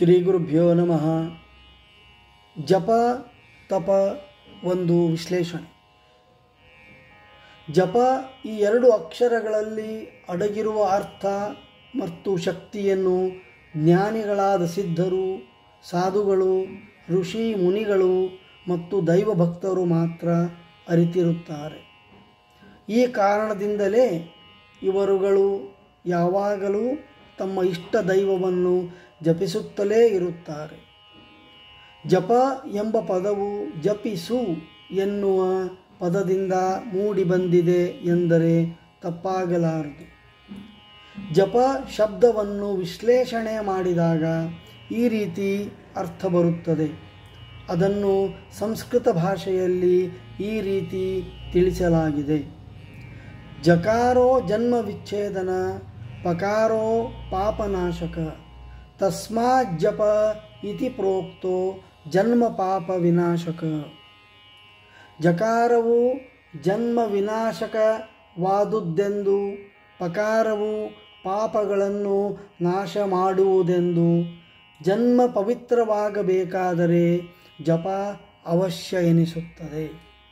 ಶ್ರೀ ಗುರುಭ್ಯೋ ನಮಃ ಜಪ ತಪ ಒಂದು ವಿಶ್ಲೇಷಣೆ ಜಪ ಈ ಎರಡು ಅಕ್ಷರಗಳಲ್ಲಿ ಅಡಗಿರುವ ಅರ್ಥ ಮತ್ತು ಶಕ್ತಿಯನ್ನು ಜ್ಞಾನಿಗಳಾದ ಸಿದ್ಧರು ಸಾಧುಗಳು ಋಷಿ ಮುನಿಗಳು ಮತ್ತು ದೈವಭಕ್ತರು ಮಾತ್ರ ಅರಿತಿರುತ್ತಾರೆ ಈ ಕಾರಣದಿಂದಲೇ ಇವರುಗಳು ಯಾವಾಗಲೂ ತಮ್ಮ ಇಷ್ಟ ದೈವವನ್ನು ಜಪಿಸುತ್ತಲೇ ಇರುತ್ತಾರೆ ಜಪ ಎಂಬ ಪದವು ಜಪಿಸು ಎನ್ನುವ ಪದದಿಂದ ಮೂಡಿ ಬಂದಿದೆ ಎಂದರೆ ತಪ್ಪಾಗಲಾರದು ಜಪ ಶಬ್ದವನ್ನು ವಿಶ್ಲೇಷಣೆ ಮಾಡಿದಾಗ ಈ ರೀತಿ ಅರ್ಥ ಬರುತ್ತದೆ ಅದನ್ನು ಸಂಸ್ಕೃತ ಭಾಷೆಯಲ್ಲಿ ಈ ರೀತಿ ತಿಳಿಸಲಾಗಿದೆ ಜಕಾರೋ ಜನ್ಮ ವಿಚ್ಛೇದನ ಪಕಾರೋ ಪಾಪನಾಶಕ ತಸ್ಮಾತ್ ಜಪ ಇತಿ ಪ್ರೋಕ್ತೋ ಜನ್ಮ ಪಾಪ ವಿನಾಶಕ ಜಕಾರವು ಜನ್ಮ ವಿನಾಶಕವಾದುದೆಂದು ಪಕಾರವು ಪಾಪಗಳನ್ನು ನಾಶ ಮಾಡುವುದೆಂದು ಜನ್ಮ ಪವಿತ್ರವಾಗಬೇಕಾದರೆ ಜಪ ಅವಶ್ಯ ಎನಿಸುತ್ತದೆ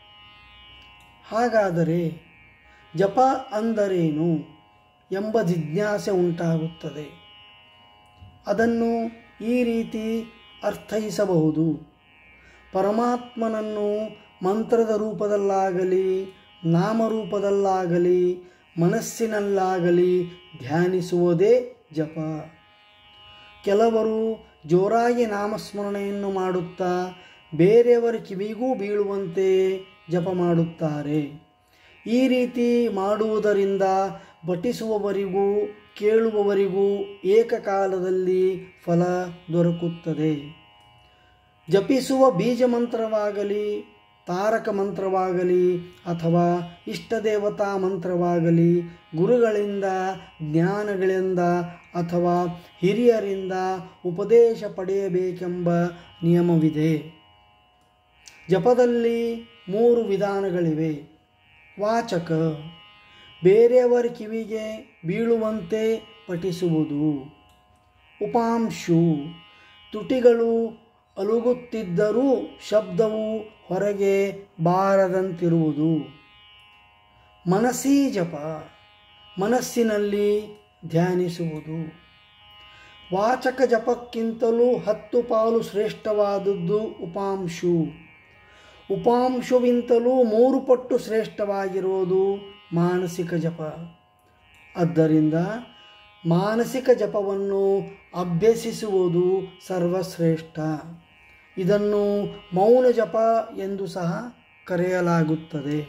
ಹಾಗಾದರೆ ಜಪ ಅಂದರೇನು ಎಂಬ ಜಿಜ್ಞಾಸೆ ಉಂಟಾಗುತ್ತದೆ ಅದನ್ನು ಈ ರೀತಿ ಅರ್ಥೈಸಬಹುದು ಪರಮಾತ್ಮನನ್ನು ಮಂತ್ರದ ರೂಪದಲ್ಲಾಗಲಿ ನಾಮರೂಪದಲ್ಲಾಗಲಿ ಮನಸ್ಸಿನಲ್ಲಾಗಲಿ ಧ್ಯಾನಿಸುವುದೇ ಜಪ ಕೆಲವರು ಜೋರಾಗಿ ನಾಮಸ್ಮರಣೆಯನ್ನು ಮಾಡುತ್ತಾ ಬೇರೆಯವರ ಕಿವಿಗೂ ಬೀಳುವಂತೆ ಜಪ ಮಾಡುತ್ತಾರೆ ಈ ರೀತಿ ಮಾಡುವುದರಿಂದ ಬಟಿಸುವವರಿಗೂ ಕೇಳುವವರಿಗೂ ಏಕಕಾಲದಲ್ಲಿ ಫಲ ದೊರಕುತ್ತದೆ ಜಪಿಸುವ ಬೀಜ ಮಂತ್ರವಾಗಲಿ ತಾರಕ ಮಂತ್ರವಾಗಲಿ ಅಥವಾ ಇಷ್ಟದೇವತಾ ಮಂತ್ರವಾಗಲಿ ಗುರುಗಳಿಂದ ಜ್ಞಾನಗಳಿಂದ ಅಥವಾ ಹಿರಿಯರಿಂದ ಉಪದೇಶ ಪಡೆಯಬೇಕೆಂಬ ನಿಯಮವಿದೆ ಜಪದಲ್ಲಿ ಮೂರು ವಿಧಾನಗಳಿವೆ ವಾಚಕ ಬೇರೆಯವರ ಕಿವಿಗೆ ಬೀಳುವಂತೆ ಪಠಿಸುವುದು ಉಪಾಂಶು ತುಟಿಗಳು ಅಲುಗುತ್ತಿದ್ದರೂ ಶಬ್ದವು ಹೊರಗೆ ಬಾರದಂತಿರುವುದು ಮನಸ್ಸೀ ಜಪ ಮನಸ್ಸಿನಲ್ಲಿ ಧ್ಯಾನಿಸುವುದು ವಾಚಕ ಜಪಕ್ಕಿಂತಲೂ ಹತ್ತು ಪಾಲು ಶ್ರೇಷ್ಠವಾದದ್ದು ಉಪಾಂಶು ಉಪಾಂಶುವಿಂತಲೂ ಮೂರು ಪಟ್ಟು ಶ್ರೇಷ್ಠವಾಗಿರುವುದು ಮಾನಸಿಕ ಜಪ ಆದ್ದರಿಂದ ಮಾನಸಿಕ ಜಪವನ್ನು ಅಭ್ಯಸಿಸುವುದು ಸರ್ವಶ್ರೇಷ್ಠ ಇದನ್ನು ಮೌನ ಜಪ ಎಂದು ಸಹ ಕರೆಯಲಾಗುತ್ತದೆ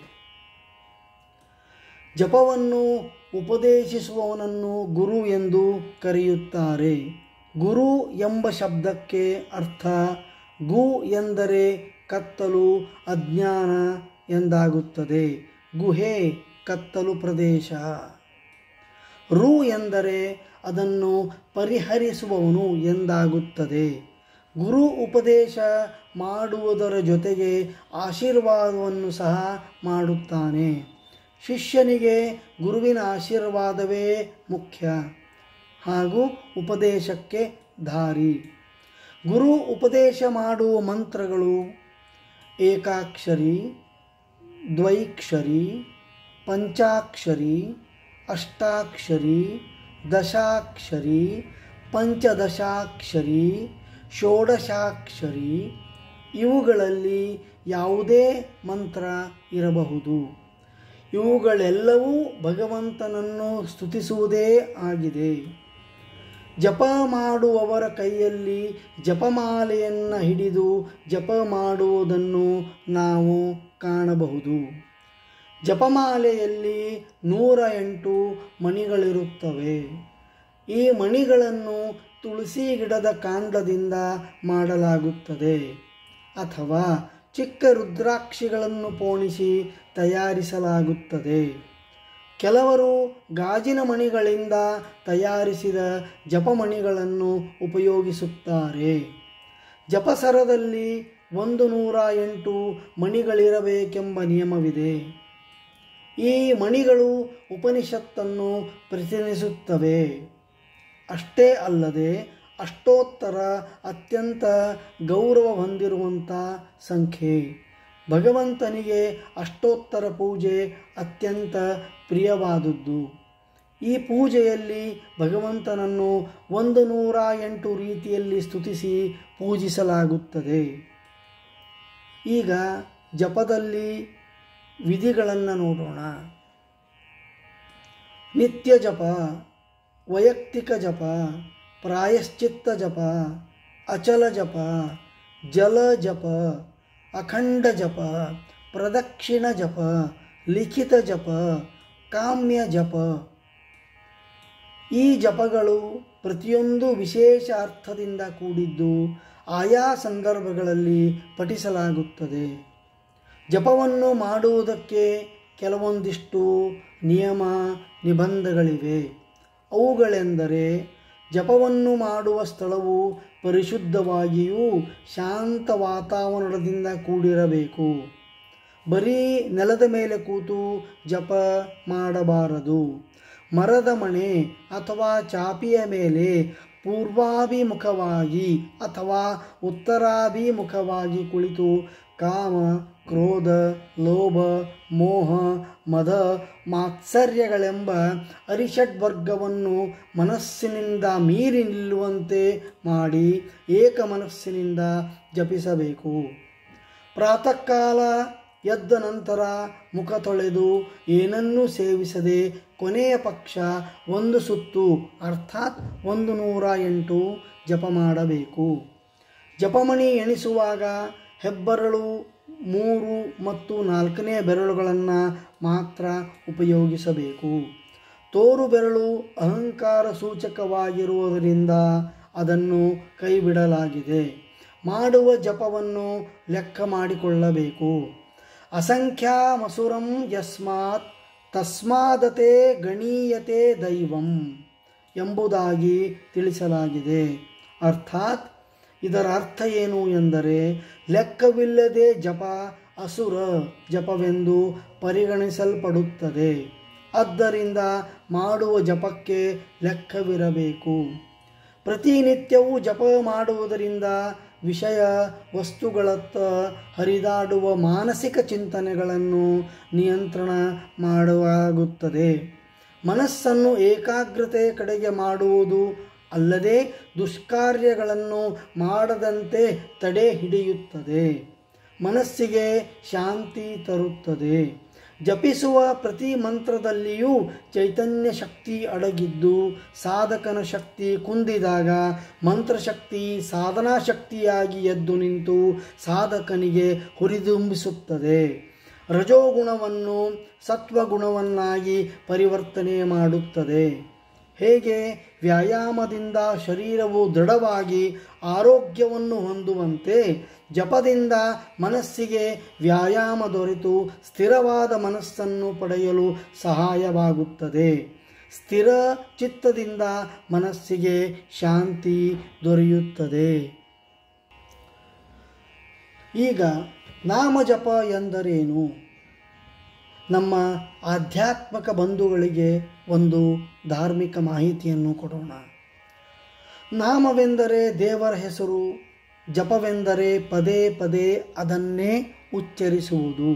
ಜಪವನ್ನು ಉಪದೇಶಿಸುವವನನ್ನು ಗುರು ಎಂದು ಕರೆಯುತ್ತಾರೆ ಗುರು ಎಂಬ ಶಬ್ದಕ್ಕೆ ಅರ್ಥ ಗು ಎಂದರೆ ಕತ್ತಲು ಅಜ್ಞಾನ ಎಂದಾಗುತ್ತದೆ ಗುಹೆ ಕತ್ತಲು ಪ್ರದೇಶ ರು ಎಂದರೆ ಅದನ್ನು ಪರಿಹರಿಸುವವನು ಎಂದಾಗುತ್ತದೆ ಗುರು ಉಪದೇಶ ಮಾಡುವುದರ ಜೊತೆಗೆ ಆಶೀರ್ವಾದವನ್ನು ಸಹ ಮಾಡುತ್ತಾನೆ ಶಿಷ್ಯನಿಗೆ ಗುರುವಿನ ಆಶೀರ್ವಾದವೇ ಮುಖ್ಯ ಹಾಗೂ ಉಪದೇಶಕ್ಕೆ ದಾರಿ ಗುರು ಉಪದೇಶ ಮಾಡುವ ಮಂತ್ರಗಳು ಏಕಾಕ್ಷರಿ ದ್ವೈಕ್ಷರಿ ಪಂಚಾಕ್ಷರಿ ಅಷ್ಟಾಕ್ಷರಿ ದಶಾಕ್ಷರಿ ಪಂಚದಶಾಕ್ಷರಿ ಷೋಡಶಾಕ್ಷರಿ ಇವುಗಳಲ್ಲಿ ಯಾವುದೇ ಮಂತ್ರ ಇರಬಹುದು ಇವುಗಳೆಲ್ಲವೂ ಭಗವಂತನನ್ನು ಸ್ತುತಿಸುವುದೇ ಆಗಿದೆ ಜಪ ಮಾಡುವವರ ಕೈಯಲ್ಲಿ ಜಪಮಾಲೆಯನ್ನು ಹಿಡಿದು ಜಪ ಮಾಡುವುದನ್ನು ನಾವು ಕಾಣಬಹುದು ಜಪಮಾಲೆಯಲ್ಲಿ ನೂರ ಎಂಟು ಮಣಿಗಳಿರುತ್ತವೆ ಈ ಮಣಿಗಳನ್ನು ತುಳಸಿ ಗಿಡದ ಕಾಂಡದಿಂದ ಮಾಡಲಾಗುತ್ತದೆ ಅಥವಾ ಚಿಕ್ಕ ರುದ್ರಾಕ್ಷಿಗಳನ್ನು ಪೋಣಿಸಿ ತಯಾರಿಸಲಾಗುತ್ತದೆ ಕೆಲವರು ಗಾಜಿನ ಮಣಿಗಳಿಂದ ತಯಾರಿಸಿದ ಜಪಮಣಿಗಳನ್ನು ಉಪಯೋಗಿಸುತ್ತಾರೆ ಜಪಸರದಲ್ಲಿ ಒಂದು ನೂರ ಎಂಟು ಮಣಿಗಳಿರಬೇಕೆಂಬ ನಿಯಮವಿದೆ ಈ ಮಣಿಗಳು ಉಪನಿಷತ್ತನ್ನು ಪ್ರತಿನಿಧಿಸುತ್ತವೆ ಅಷ್ಟೇ ಅಲ್ಲದೆ ಅಷ್ಟೋತ್ತರ ಅತ್ಯಂತ ಗೌರವ ಹೊಂದಿರುವಂಥ ಸಂಖ್ಯೆ ಭಗವಂತನಿಗೆ ಅಷ್ಟೋತ್ತರ ಪೂಜೆ ಅತ್ಯಂತ ಪ್ರಿಯವಾದದ್ದು ಈ ಪೂಜೆಯಲ್ಲಿ ಭಗವಂತನನ್ನು ಒಂದು ನೂರ ಎಂಟು ರೀತಿಯಲ್ಲಿ ಸ್ತುತಿಸಿ ಪೂಜಿಸಲಾಗುತ್ತದೆ ಈಗ ಜಪದಲ್ಲಿ ವಿಧಿಗಳನ್ನು ನೋಡೋಣ ನಿತ್ಯ ಜಪ ವೈಯಕ್ತಿಕ ಜಪ ಪ್ರಾಯಶ್ಚಿತ್ತ ಜಪ ಅಚಲ ಜಪ ಜಲ ಜಪ ಅಖಂಡ ಜಪ ಪ್ರದಕ್ಷಿಣ ಜಪ ಲಿಖಿತ ಜಪ ಕಾಮ್ಯ ಜಪ ಈ ಜಪಗಳು ಪ್ರತಿಯೊಂದು ವಿಶೇಷ ಅರ್ಥದಿಂದ ಕೂಡಿದ್ದು ಆಯಾ ಸಂದರ್ಭಗಳಲ್ಲಿ ಪಠಿಸಲಾಗುತ್ತದೆ ಜಪವನ್ನು ಮಾಡುವುದಕ್ಕೆ ಕೆಲವೊಂದಿಷ್ಟು ನಿಯಮ ನಿಬಂಧಗಳಿವೆ ಅವುಗಳೆಂದರೆ ಜಪವನ್ನು ಮಾಡುವ ಸ್ಥಳವು ಪರಿಶುದ್ಧವಾಗಿಯೂ ಶಾಂತ ವಾತಾವರಣದಿಂದ ಕೂಡಿರಬೇಕು ಬರೀ ನೆಲದ ಮೇಲೆ ಕೂತು ಜಪ ಮಾಡಬಾರದು ಮರದ ಮಣೆ ಅಥವಾ ಚಾಪಿಯ ಮೇಲೆ ಪೂರ್ವಾಭಿಮುಖವಾಗಿ ಅಥವಾ ಉತ್ತರಾಭಿಮುಖವಾಗಿ ಕುಳಿತು ಕಾಮ ಕ್ರೋಧ ಲೋಭ ಮೋಹ ಮದ ಮಾತ್ಸರ್ಯಗಳೆಂಬ ಅರಿಷಡ್ವರ್ಗವನ್ನು ಮನಸ್ಸಿನಿಂದ ಮೀರಿ ನಿಲ್ಲುವಂತೆ ಮಾಡಿ ಏಕ ಮನಸ್ಸಿನಿಂದ ಜಪಿಸಬೇಕು ಪ್ರಾತಃ ಕಾಲ ಎದ್ದ ನಂತರ ಮುಖ ತೊಳೆದು ಏನನ್ನೂ ಸೇವಿಸದೆ ಕೊನೆಯ ಪಕ್ಷ ಒಂದು ಸುತ್ತು ಅರ್ಥಾತ್ ಒಂದು ನೂರ ಎಂಟು ಜಪ ಮಾಡಬೇಕು ಜಪಮಣಿ ಎಣಿಸುವಾಗ ಹೆಬ್ಬರಳು ಮೂರು ಮತ್ತು ನಾಲ್ಕನೇ ಬೆರಳುಗಳನ್ನು ಮಾತ್ರ ಉಪಯೋಗಿಸಬೇಕು ತೋರು ಬೆರಳು ಅಹಂಕಾರ ಸೂಚಕವಾಗಿರುವುದರಿಂದ ಅದನ್ನು ಕೈಬಿಡಲಾಗಿದೆ ಮಾಡುವ ಜಪವನ್ನು ಲೆಕ್ಕ ಮಾಡಿಕೊಳ್ಳಬೇಕು ಅಸಂಖ್ಯಾ ಮಸುರಂ ಯಸ್ಮಾತ್ ತಸ್ಮಾದತೆ ಗಣೀಯತೆ ದೈವಂ ಎಂಬುದಾಗಿ ತಿಳಿಸಲಾಗಿದೆ ಅರ್ಥಾತ್ ಇದರ ಅರ್ಥ ಏನು ಎಂದರೆ ಲೆಕ್ಕವಿಲ್ಲದೆ ಜಪ ಅಸುರ ಜಪವೆಂದು ಪರಿಗಣಿಸಲ್ಪಡುತ್ತದೆ ಆದ್ದರಿಂದ ಮಾಡುವ ಜಪಕ್ಕೆ ಲೆಕ್ಕವಿರಬೇಕು ಪ್ರತಿನಿತ್ಯವೂ ಜಪ ಮಾಡುವುದರಿಂದ ವಿಷಯ ವಸ್ತುಗಳತ್ತ ಹರಿದಾಡುವ ಮಾನಸಿಕ ಚಿಂತನೆಗಳನ್ನು ನಿಯಂತ್ರಣ ಮಾಡುವಾಗುತ್ತದೆ ಮನಸ್ಸನ್ನು ಏಕಾಗ್ರತೆ ಕಡೆಗೆ ಮಾಡುವುದು ಅಲ್ಲದೆ ದುಷ್ಕಾರ್ಯಗಳನ್ನು ಮಾಡದಂತೆ ತಡೆ ಹಿಡಿಯುತ್ತದೆ ಮನಸ್ಸಿಗೆ ಶಾಂತಿ ತರುತ್ತದೆ ಜಪಿಸುವ ಪ್ರತಿ ಮಂತ್ರದಲ್ಲಿಯೂ ಚೈತನ್ಯ ಶಕ್ತಿ ಅಡಗಿದ್ದು ಸಾಧಕನ ಶಕ್ತಿ ಕುಂದಿದಾಗ ಮಂತ್ರಶಕ್ತಿ ಸಾಧನಾ ಶಕ್ತಿಯಾಗಿ ಎದ್ದು ನಿಂತು ಸಾಧಕನಿಗೆ ಹುರಿದುಂಬಿಸುತ್ತದೆ ರಜೋಗುಣವನ್ನು ಸತ್ವಗುಣವನ್ನಾಗಿ ಪರಿವರ್ತನೆ ಮಾಡುತ್ತದೆ ಹೇಗೆ ವ್ಯಾಯಾಮದಿಂದ ಶರೀರವು ದೃಢವಾಗಿ ಆರೋಗ್ಯವನ್ನು ಹೊಂದುವಂತೆ ಜಪದಿಂದ ಮನಸ್ಸಿಗೆ ವ್ಯಾಯಾಮ ದೊರೆತು ಸ್ಥಿರವಾದ ಮನಸ್ಸನ್ನು ಪಡೆಯಲು ಸಹಾಯವಾಗುತ್ತದೆ ಸ್ಥಿರ ಚಿತ್ತದಿಂದ ಮನಸ್ಸಿಗೆ ಶಾಂತಿ ದೊರೆಯುತ್ತದೆ ಈಗ ನಾಮಜಪ ಎಂದರೇನು ನಮ್ಮ ಆಧ್ಯಾತ್ಮಿಕ ಬಂಧುಗಳಿಗೆ ಒಂದು ಧಾರ್ಮಿಕ ಮಾಹಿತಿಯನ್ನು ಕೊಡೋಣ ನಾಮವೆಂದರೆ ದೇವರ ಹೆಸರು ಜಪವೆಂದರೆ ಪದೇ ಪದೇ ಅದನ್ನೇ ಉಚ್ಚರಿಸುವುದು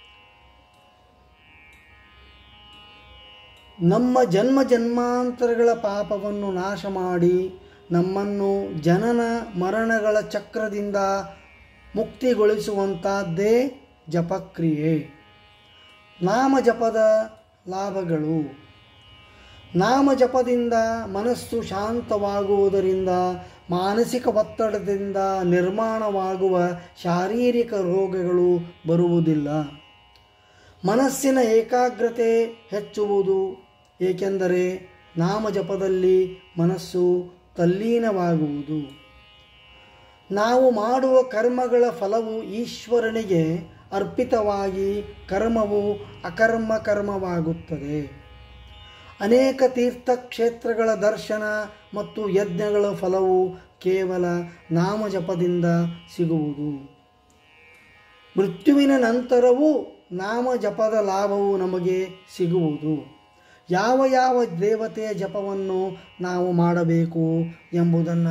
ನಮ್ಮ ಜನ್ಮ ಜನ್ಮಾಂತರಗಳ ಪಾಪವನ್ನು ನಾಶ ಮಾಡಿ ನಮ್ಮನ್ನು ಜನನ ಮರಣಗಳ ಚಕ್ರದಿಂದ ಮುಕ್ತಿಗೊಳಿಸುವಂಥದ್ದೇ ಜಪಕ್ರಿಯೆ ನಾಮ ಜಪದ ಲಾಭಗಳು ನಾಮ ಜಪದಿಂದ ಮನಸ್ಸು ಶಾಂತವಾಗುವುದರಿಂದ ಮಾನಸಿಕ ಒತ್ತಡದಿಂದ ನಿರ್ಮಾಣವಾಗುವ ಶಾರೀರಿಕ ರೋಗಗಳು ಬರುವುದಿಲ್ಲ ಮನಸ್ಸಿನ ಏಕಾಗ್ರತೆ ಹೆಚ್ಚುವುದು ಏಕೆಂದರೆ ನಾಮ ಜಪದಲ್ಲಿ ಮನಸ್ಸು ತಲ್ಲೀನವಾಗುವುದು ನಾವು ಮಾಡುವ ಕರ್ಮಗಳ ಫಲವು ಈಶ್ವರನಿಗೆ ಅರ್ಪಿತವಾಗಿ ಕರ್ಮವು ಅಕರ್ಮ ಕರ್ಮವಾಗುತ್ತದೆ ಅನೇಕ ತೀರ್ಥಕ್ಷೇತ್ರಗಳ ದರ್ಶನ ಮತ್ತು ಯಜ್ಞಗಳ ಫಲವು ಕೇವಲ ನಾಮಜಪದಿಂದ ಸಿಗುವುದು ಮೃತ್ಯುವಿನ ನಂತರವೂ ನಾಮಜಪದ ಲಾಭವು ನಮಗೆ ಸಿಗುವುದು ಯಾವ ಯಾವ ದೇವತೆಯ ಜಪವನ್ನು ನಾವು ಮಾಡಬೇಕು ಎಂಬುದನ್ನು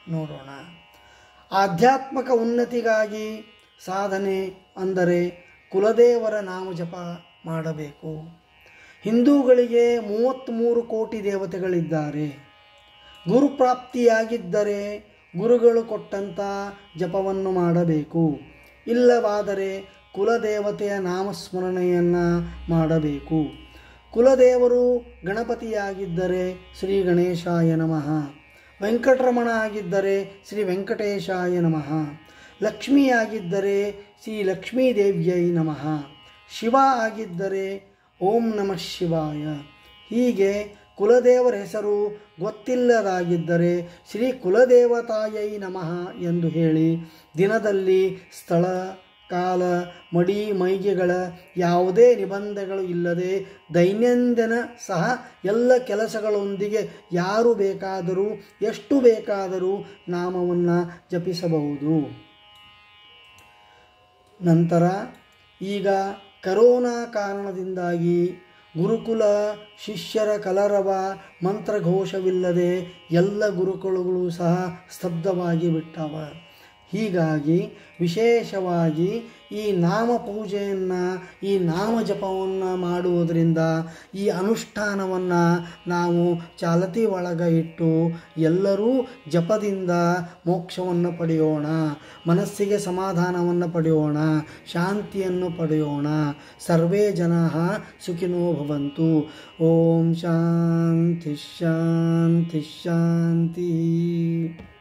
ನೋಡೋಣ ಆಧ್ಯಾತ್ಮಕ ಉನ್ನತಿಗಾಗಿ ಸಾಧನೆ ಅಂದರೆ ಕುಲದೇವರ ನಾಮಜಪ ಮಾಡಬೇಕು ಹಿಂದೂಗಳಿಗೆ ಮೂವತ್ತ್ಮೂರು ಕೋಟಿ ದೇವತೆಗಳಿದ್ದಾರೆ ಗುರುಪ್ರಾಪ್ತಿಯಾಗಿದ್ದರೆ ಗುರುಗಳು ಕೊಟ್ಟಂಥ ಜಪವನ್ನು ಮಾಡಬೇಕು ಇಲ್ಲವಾದರೆ ಕುಲದೇವತೆಯ ನಾಮಸ್ಮರಣೆಯನ್ನು ಮಾಡಬೇಕು ಕುಲದೇವರು ಗಣಪತಿಯಾಗಿದ್ದರೆ ಶ್ರೀ ಗಣೇಶಾಯ ನಮಃ ವೆಂಕಟರಮಣ ಆಗಿದ್ದರೆ ಶ್ರೀ ವೆಂಕಟೇಶಾಯ ನಮಃ ಲಕ್ಷ್ಮಿಯಾಗಿದ್ದರೆ ಶ್ರೀ ಲಕ್ಷ್ಮೀದೇವ್ಯೈ ನಮಃ ಶಿವ ಆಗಿದ್ದರೆ ಓಂ ನಮಃ ಶಿವಾಯ ಹೀಗೆ ಕುಲದೇವರ ಹೆಸರು ಗೊತ್ತಿಲ್ಲದಾಗಿದ್ದರೆ ಶ್ರೀ ಕುಲದೇವತಾಯೈ ನಮಃ ಎಂದು ಹೇಳಿ ದಿನದಲ್ಲಿ ಸ್ಥಳ ಕಾಲ ಮಡಿ ಮೈಗೆಗಳ ಯಾವುದೇ ನಿಬಂಧಗಳು ಇಲ್ಲದೆ ದೈನಂದಿನ ಸಹ ಎಲ್ಲ ಕೆಲಸಗಳೊಂದಿಗೆ ಯಾರು ಬೇಕಾದರೂ ಎಷ್ಟು ಬೇಕಾದರೂ ನಾಮವನ್ನು ಜಪಿಸಬಹುದು ನಂತರ ಈಗ ಕರೋನಾ ಕಾರಣದಿಂದಾಗಿ ಗುರುಕುಲ ಶಿಷ್ಯರ ಕಲರವ ಮಂತ್ರಘೋಷವಿಲ್ಲದೆ ಎಲ್ಲ ಗುರುಕುಲಗಳು ಸಹ ಸ್ತಬ್ಧವಾಗಿ ಬಿಟ್ಟವ ಹೀಗಾಗಿ ವಿಶೇಷವಾಗಿ ಈ ನಾಮ ಪೂಜೆಯನ್ನು ಈ ನಾಮ ಜಪವನ್ನು ಮಾಡುವುದರಿಂದ ಈ ಅನುಷ್ಠಾನವನ್ನು ನಾವು ಚಾಲತಿ ಒಳಗ ಇಟ್ಟು ಎಲ್ಲರೂ ಜಪದಿಂದ ಮೋಕ್ಷವನ್ನು ಪಡೆಯೋಣ ಮನಸ್ಸಿಗೆ ಸಮಾಧಾನವನ್ನು ಪಡೆಯೋಣ ಶಾಂತಿಯನ್ನು ಪಡೆಯೋಣ ಸರ್ವೇ ಜನ ಸುಖಿನೋ ಭವಂತು ಓಂ ಶಾಂತಿ ಶಾಂತಿ ಶಾಂತಿ